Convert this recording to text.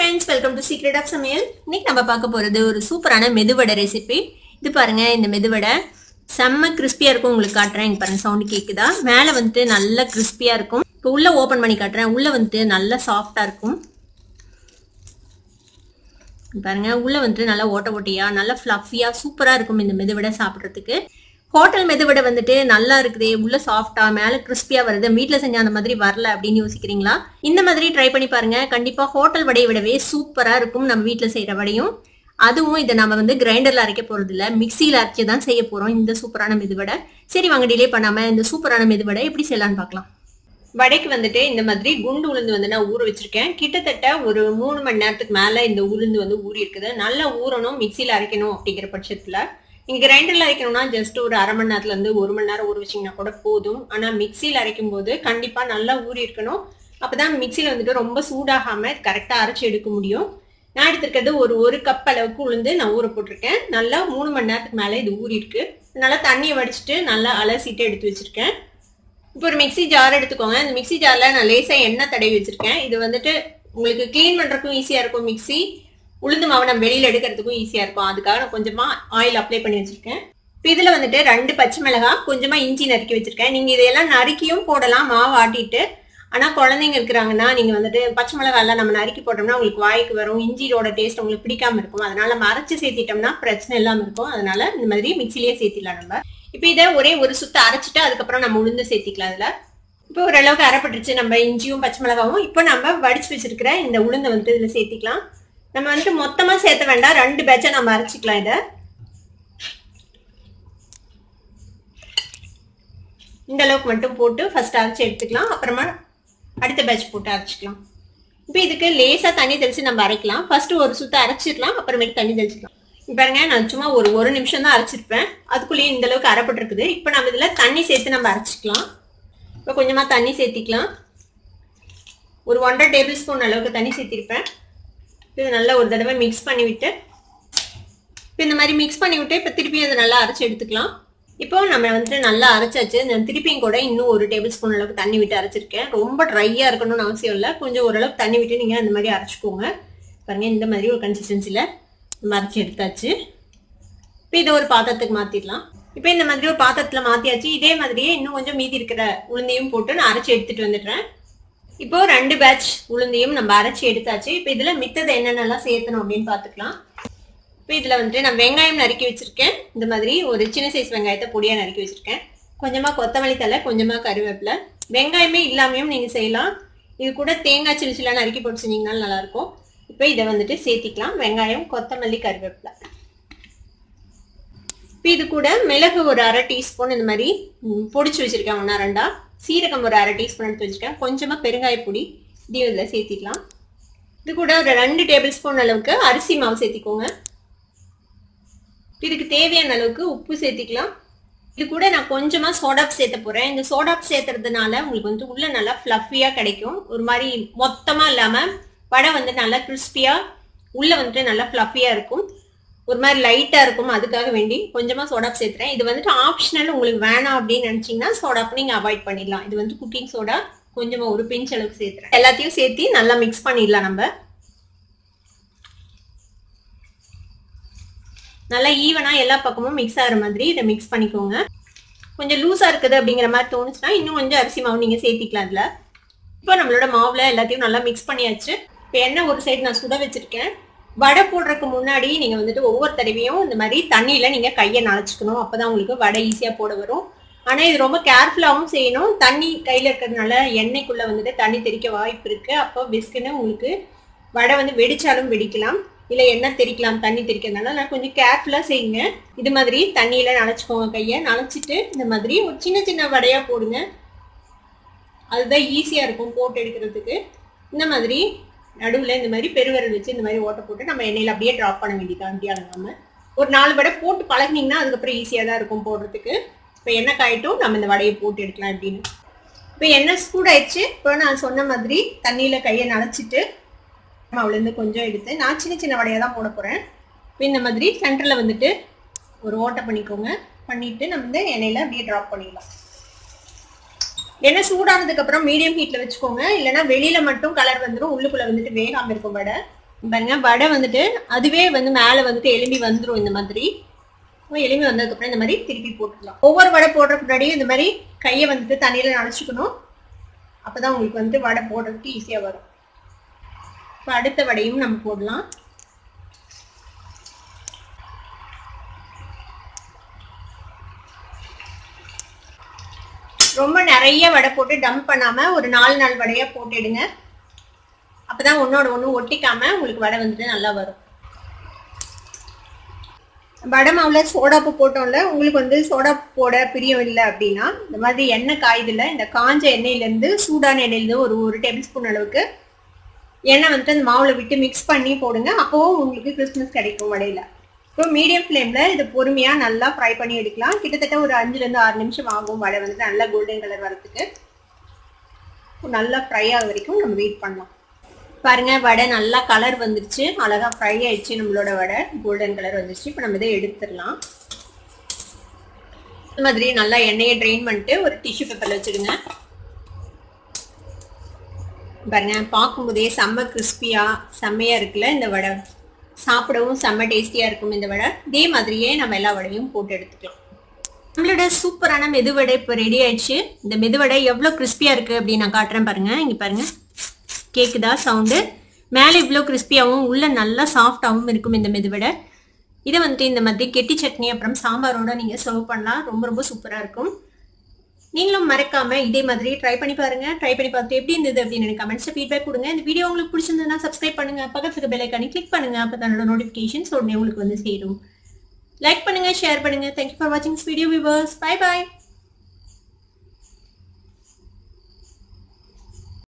friends welcome to secret of சமையல் இன்னைக்கு நம்ம பார்க்க போகிறது ஒரு சூப்பரான மெதுவடை ரெசிபி இது பாருங்க இந்த மெதுவடை செம்ம கிறிஸ்பியாக இருக்கும் உங்களுக்கு காட்டுறேன் இங்க பாருங்க சவுண்டு கேட்குதா மேலே வந்துட்டு நல்ல கிறிஸ்பியாக இருக்கும் இப்போ உள்ளே ஓப்பன் பண்ணி காட்டுறேன் உள்ளே வந்துட்டு நல்லா சாஃப்டாக இருக்கும் இங்க பாருங்க உள்ளே வந்துட்டு நல்லா ஓட்ட ஓட்டையாக நல்லா ஃப்ளஃபியாக சூப்பராக இருக்கும் இந்த மெதுவடை சாப்பிட்றதுக்கு ஹோட்டல் மெதுவடை வந்துட்டு நல்லா இருக்குதே உள்ள சாஃப்டா மேல கிறிஸ்பியா வருது வீட்ல செஞ்ச அந்த மாதிரி வரல அப்படின்னு யோசிக்கிறீங்களா இந்த மாதிரி ட்ரை பண்ணி பாருங்க கண்டிப்பா ஹோட்டல் வடையை விடவே சூப்பரா இருக்கும் நம்ம வீட்ல செய்யற வடையும் அதுவும் இதை நம்ம வந்து கிரைண்டர்ல அரைக்க போறது இல்ல மிக்சியில அரைச்சி தான் செய்ய போறோம் இந்த சூப்பரான மெதுவடை சரி வாங்க டிலே பண்ணாம இந்த சூப்பரான மெதுவடை எப்படி செய்யலாம்னு பார்க்கலாம் வடைக்கு வந்துட்டு இந்த மாதிரி குண்டு உளுந்து வந்து நான் ஊற வச்சிருக்கேன் கிட்டத்தட்ட ஒரு மூணு மணி நேரத்துக்கு மேல இந்த உளுந்து வந்து ஊறி இருக்குது நல்லா ஊறணும் மிக்சியில அரைக்கணும் அப்படிங்கிற பட்சத்துல நீங்க கிரைண்டர்ல அரைக்கணும்னா ஜஸ்ட் ஒரு அரை மணி நேரத்துல இருந்து ஒரு மணி நேரம் ஊற வச்சீங்கன்னா கூட போதும் ஆனா மிக்சியில அரைக்கும் போது கண்டிப்பா நல்லா ஊறி இருக்கணும் அப்பதான் மிக்சியில வந்துட்டு ரொம்ப சூடாகாம கரெக்டா அரைச்சு எடுக்க முடியும் நான் எடுத்திருக்கிறது ஒரு ஒரு கப் அளவுக்கு உளுந்து நான் ஊற போட்டிருக்கேன் நல்லா மூணு மணி நேரத்துக்கு மேல இது ஊறி இருக்கு நல்லா தண்ணியை வடிச்சிட்டு நல்லா அலசிட்டு எடுத்து வச்சிருக்கேன் இப்போ ஒரு மிக்சி ஜார் எடுத்துக்கோங்க இந்த மிக்சி ஜார்ல நான் லேசா எண்ணெய் தடவி வச்சிருக்கேன் இது வந்துட்டு உங்களுக்கு க்ளீன் பண்றதுக்கும் ஈஸியா இருக்கும் மிக்சி உளுந்து மாவு நம்ம வெளியில எடுக்கிறதுக்கும் ஈஸியா இருக்கும் அதுக்காக நான் கொஞ்சமா ஆயில் அப்ளை பண்ணி வச்சிருக்கேன் இப்போ இதுல வந்துட்டு ரெண்டு பச்சை மிளகாய் கொஞ்சமா இஞ்சி நறுக்கி வச்சிருக்கேன் நீங்க இதையெல்லாம் நறுக்கியும் போடலாம் மாவு ஆட்டிட்டு ஆனா குழந்தைங்க இருக்கிறாங்கன்னா நீங்க வந்துட்டு பச்சை மிளகாய் எல்லாம் நம்ம நறுக்கி போட்டோம்னா உங்களுக்கு வாய்க்கு வரும் இஞ்சியோட டேஸ்ட் உங்களுக்கு பிடிக்காம இருக்கும் அதனால நம்ம அரைச்சு சேர்த்திட்டோம்னா பிரச்சனை இல்லாம இருக்கும் அதனால இந்த மாதிரி மிக்சிலேயே சேர்த்திடலாம் நம்ம இப்போ இதை ஒரே ஒரு சுத்த அரைச்சிட்டு அதுக்கப்புறம் நம்ம உளுந்து சேர்த்திக்கலாம் அதுல இப்போ ஓரளவுக்கு அரைப்பட்டுருச்சு நம்ம இஞ்சியும் பச்சை மிளகாவும் இப்போ நம்ம வடிச்சு வச்சிருக்கிற இந்த உளுந்தை வந்துட்டு இதுல சேர்த்திக்கலாம் நம்ம வந்துட்டு மொத்தமா சேர்த்த வேண்டாம் ரெண்டு பேட்சா நம்ம அரைச்சிக்கலாம் இதை இந்த அளவுக்கு மட்டும் போட்டு ஃபர்ஸ்ட் அரைச்சி எடுத்துக்கலாம் அப்புறமா அடுத்த பேட்ச் போட்டு அரைச்சிக்கலாம் இப்போ இதுக்கு லேசாக தண்ணி தெளிச்சு நம்ம அரைக்கலாம் ஃபர்ஸ்ட் ஒரு சுத்த அரைச்சிடலாம் அப்புறமேட்டு தண்ணி தெளிச்சிக்கலாம் பாருங்க நான் சும்மா ஒரு ஒரு நிமிஷம் தான் அரைச்சிருப்பேன் அதுக்குள்ளேயே இந்த அளவுக்கு அரைப்பட்டிருக்குது இப்போ நம்ம இதில் தண்ணி சேர்த்து நம்ம அரைச்சிக்கலாம் இப்போ கொஞ்சமாக தண்ணி சேர்த்திக்கலாம் ஒரு ஒன்றரை டேபிள் ஸ்பூன் அளவுக்கு தண்ணி சேர்த்திருப்பேன் இது நல்லா ஒரு தடவை மிக்ஸ் பண்ணி விட்டு இப்போ இந்த மாதிரி மிக்ஸ் பண்ணி விட்டு இப்போ திருப்பியும் அதை நல்லா அரைச்சி எடுத்துக்கலாம் இப்போ நம்ம வந்துட்டு நல்லா அரைச்சாச்சு நான் திருப்பியும் கூட இன்னும் ஒரு டேபிள் ஸ்பூன் அளவுக்கு தண்ணி விட்டு அரைச்சிருக்கேன் ரொம்ப ட்ரையாக இருக்கணும்னு அவசியம் இல்லை கொஞ்சம் ஓரளவுக்கு தண்ணி விட்டு நீங்கள் அந்த மாதிரி அரைச்சிக்கோங்க பாருங்க இந்த மாதிரி ஒரு கன்சிஸ்டன்சியில் நம்ம அரைச்சி எடுத்தாச்சு இப்போ இதை ஒரு பாத்திரத்துக்கு மாற்றிடலாம் இப்போ இந்த மாதிரி ஒரு பாத்திரத்தில் மாற்றியாச்சு இதே மாதிரியே இன்னும் கொஞ்சம் மீதி இருக்கிற உளுந்தையும் போட்டு நான் அரைச்சி எடுத்துகிட்டு வந்துடுறேன் இப்போ ரெண்டு பேட்ச் உளுந்தையும் நம்ம அரைச்சி எடுத்தாச்சு இப்போ இதில் மித்ததை என்னென்னலாம் சேர்த்தணும் அப்படின்னு பார்த்துக்கலாம் இப்போ இதில் வந்துட்டு நான் வெங்காயம் நறுக்கி வச்சிருக்கேன் இந்த மாதிரி ஒரு சின்ன சைஸ் வெங்காயத்தை பொடியாக நறுக்கி வச்சிருக்கேன் கொஞ்சமாக கொத்தமல்லி தலை கொஞ்சமாக கருவேப்பிலை வெங்காயமே இல்லாமையும் நீங்கள் செய்யலாம் இது கூட தேங்காய் சில்லு சில்லாக நறுக்கி போட்டு செஞ்சீங்கனாலும் நல்லாயிருக்கும் இப்போ இதை வந்துட்டு சேர்த்திக்கலாம் வெங்காயம் கொத்தமல்லி கருவேப்பிலை இப்போ இது கூட மிளகு ஒரு அரை டீஸ்பூன் இந்த மாதிரி பொடிச்சு வச்சிருக்கேன் ஒன்றா ரெண்டா சீரகம் ஒரு அரை டீஸ்பூன் எடுத்து வச்சிருக்கேன் கொஞ்சமாக பெருங்காய பொடி இதையும் இதில் சேர்த்திக்கலாம் இது கூட ஒரு ரெண்டு டேபிள் ஸ்பூன் அளவுக்கு அரிசி மாவு சேர்த்திக்கோங்க இதுக்கு தேவையான அளவுக்கு உப்பு சேர்த்திக்கலாம் இது கூட நான் கொஞ்சமாக சோடாப் சேர்த்த போகிறேன் இந்த சோடாப் சேர்த்துறதுனால உங்களுக்கு வந்து உள்ள நல்லா ஃப்ளஃபியாக கிடைக்கும் ஒரு மாதிரி மொத்தமாக இல்லாமல் வடை வந்து நல்லா கிறிஸ்பியாக உள்ளே வந்துட்டு நல்லா ஃப்ளஃபியாக இருக்கும் ஒரு மாதிரி லைட்டாக இருக்கும் அதுக்காக வேண்டி கொஞ்சமாக சோடாப் சேர்த்துறேன் இது வந்துட்டு ஆப்ஷனல் உங்களுக்கு வேணாம் அப்படின்னு நினச்சிங்கன்னா சோடாப் நீங்கள் அவாய்ட் பண்ணிடலாம் இது வந்து குக்கிங் சோடா கொஞ்சமாக ஒரு பிஞ்ச் அளவுக்கு சேர்த்துறேன் எல்லாத்தையும் சேர்த்து நல்லா மிக்ஸ் பண்ணிடலாம் நம்ம நல்லா ஈவனாக எல்லா பக்கமும் மிக்ஸ் ஆகிற மாதிரி இதை மிக்ஸ் பண்ணிக்கோங்க கொஞ்சம் லூஸாக இருக்குது அப்படிங்கிற மாதிரி தோணுச்சுன்னா இன்னும் கொஞ்சம் அரிசி மாவு நீங்கள் சேர்த்திக்கலாம் அதில் இப்போ நம்மளோட மாவில் எல்லாத்தையும் நல்லா மிக்ஸ் பண்ணியாச்சு இப்போ எண்ணெய் ஒரு சைடு நான் சுட வச்சுருக்கேன் வடை போடுறதுக்கு முன்னாடி நீங்கள் வந்துட்டு ஒவ்வொரு தடவையும் இந்த மாதிரி தண்ணியில் நீங்கள் கையை நனைச்சிக்கணும் அப்போ தான் உங்களுக்கு வடை ஈஸியாக போட வரும் ஆனால் இது ரொம்ப கேர்ஃபுல்லாகவும் செய்யணும் தண்ணி கையில் இருக்கிறதுனால எண்ணெய்க்குள்ளே வந்துட்டு தண்ணி தெறிக்க வாய்ப்பு இருக்குது அப்போ பிஸ்குன்னு உங்களுக்கு வடை வந்து வெடிச்சாலும் வெடிக்கலாம் இல்லை எண்ணெய் தெறிக்கலாம் தண்ணி தெறிக்கிறதுனால நான் கொஞ்சம் கேர்ஃபுல்லாக செய்யுங்க இது மாதிரி தண்ணியில் நனைச்சிக்கோங்க கையை நனைச்சிட்டு இந்த மாதிரி ஒரு சின்ன சின்ன வடையாக போடுங்க அதுதான் ஈஸியாக இருக்கும் போட்டு எடுக்கிறதுக்கு இந்த மாதிரி நடுவில் இந்த மாதிரி பெருவிரல் வச்சு இந்த மாதிரி ஓட்டை போட்டு நம்ம எண்ணெயில் அப்படியே ட்ராப் பண்ண வேண்டியதான் அப்படியே அழகாமல் ஒரு நாலு வடை போட்டு பழகினீங்கன்னா அதுக்கப்புறம் ஈஸியாக தான் இருக்கும் போடுறதுக்கு இப்போ எண்ணெய் காயிட்டும் நம்ம இந்த வடையை போட்டு எடுக்கலாம் அப்படின்னு இப்போ எண்ணெய் சூடாயிடுச்சு இப்போ நான் சொன்ன மாதிரி தண்ணியில் கையை நனைச்சிட்டு அவ்வளோந்து கொஞ்சம் எடுத்து நான் சின்ன சின்ன வடையாக தான் போட போகிறேன் இப்போ இந்த மாதிரி சென்டரில் வந்துட்டு ஒரு ஓட்டை பண்ணிக்கோங்க பண்ணிவிட்டு நம்ம வந்து எண்ணெயில் அப்படியே ட்ராப் பண்ணிடலாம் எண்ணெய் சூடானதுக்கு அப்புறம் மீடியம் ஹீட்ல வச்சுக்கோங்க இல்லைன்னா வெளியில மட்டும் கலர் வந்துடும் உள்ளுக்குள்ள வந்துட்டு வேகாம இருக்கும் வடை பாருங்க வடை வந்துட்டு அதுவே வந்து மேலே வந்துட்டு எலும்பி வந்துடும் இந்த மாதிரி எலும்பி வந்ததுக்கப்புறம் இந்த மாதிரி திருப்பி போட்டுக்கலாம் ஒவ்வொரு வடை போடுறதுக்கு முன்னாடியும் இந்த மாதிரி கையை வந்துட்டு தண்ணியில் நனைச்சிக்கணும் அப்பதான் உங்களுக்கு வந்துட்டு வடை போடுறதுக்கு ஈஸியாக வரும் இப்போ அடுத்த வடையும் நம்ம போடலாம் ரொம்ப நிறைய வடை போட்டு டம்ப் பண்ணாம ஒரு நாலு நாலு வடையா போட்டுடுங்க அப்பதான் ஒன்னோட ஒண்ணு ஒட்டிக்காம உங்களுக்கு வடை வந்துட்டு நல்லா வரும் வடை மாவுல சோடாப்பு போட்டோம்ல உங்களுக்கு வந்து சோடா போட பிரியம் இல்லை அப்படின்னா இந்த மாதிரி எண்ணெய் காயுதுல இந்த காஞ்ச எண்ணெயில இருந்து சூடான எண்ணெயில இருந்து ஒரு ஒரு டேபிள் ஸ்பூன் அளவுக்கு எண்ணெய் வந்துட்டு அந்த மாவுல விட்டு மிக்ஸ் பண்ணி போடுங்க அப்போவும் உங்களுக்கு கிறிஸ்மஸ் கிடைக்கும் வடையில இப்போ மீடியம் ஃப்ளேம்ல இது பொறுமையா நல்லா ஃப்ரை பண்ணி எடுக்கலாம் கிட்டத்தட்ட ஒரு அஞ்சுல இருந்து ஆறு நிமிஷம் ஆகும் வடை வந்துட்டு நல்லா கோல்டன் கலர் வரதுக்கு நல்லா ஃப்ரை ஆக வரைக்கும் நம்ம வெயிட் பண்ணலாம் பாருங்க வடை நல்லா கலர் வந்துருச்சு அழகா ஃப்ரை ஆயிடுச்சு நம்மளோட வடை கோல்டன் கலர் வந்துருச்சு இப்போ நம்ம இதை எடுத்துடலாம் இந்த மாதிரி நல்லா எண்ணெயை ட்ரெயின் பண்ணிட்டு ஒரு டிஷ்யூ பேப்பர்ல வச்சிடுங்க பாருங்க பார்க்கும்போதே செம்ம கிறிஸ்பியா செம்மையா இருக்குல்ல இந்த வடை சாப்பிடவும் செம்ம டேஸ்டியா இருக்கும் இந்த வடை இதே மாதிரியே நம்ம எல்லா வடையும் போட்டு எடுத்துக்கலாம் நம்மளோட சூப்பரான மெதுவடை இப்போ ரெடி ஆயிடுச்சு இந்த மெதுவடை எவ்வளோ கிறிஸ்பியா இருக்கு அப்படின்னு நான் காட்டுறேன் பாருங்க இங்க பாருங்க கேக்குதா சவுண்டு மேலே இவ்வளோ கிறிஸ்பியாகவும் உள்ள நல்லா சாஃப்டாகவும் இருக்கும் இந்த மெதுவடை இதை வந்துட்டு இந்த மாதிரி கெட்டி சட்னி அப்புறம் சாம்பாரோட நீங்கள் சர்வ் பண்ணலாம் ரொம்ப ரொம்ப சூப்பராக இருக்கும் நீங்களும் மறக்காம இதே மாதிரி ட்ரை பண்ணி பாருங்க ட்ரை பண்ணி பார்த்து எப்படி இருந்தது அப்படின்னு எனக்கு கமெண்ட்ஸ் ஃபீட்பேக் கொடுங்க இந்த வீடியோ உங்களுக்கு பிடிச்சிருந்ததுன்னா சப்ஸ்கிரைப் பண்ணுங்க பக்கத்துக்கு பெல் ஐக்கானி கிளிக் பண்ணுங்க அப்போ தன்னோட நோட்டிஃபிகேஷன்ஸ் உடனே உங்களுக்கு வந்து சேரும் லைக் பண்ணுங்க ஷேர் பண்ணுங்க தேங்க்யூ ஃபார் வாட்சிங் வீடியோ விவர்ஸ் பை பாய்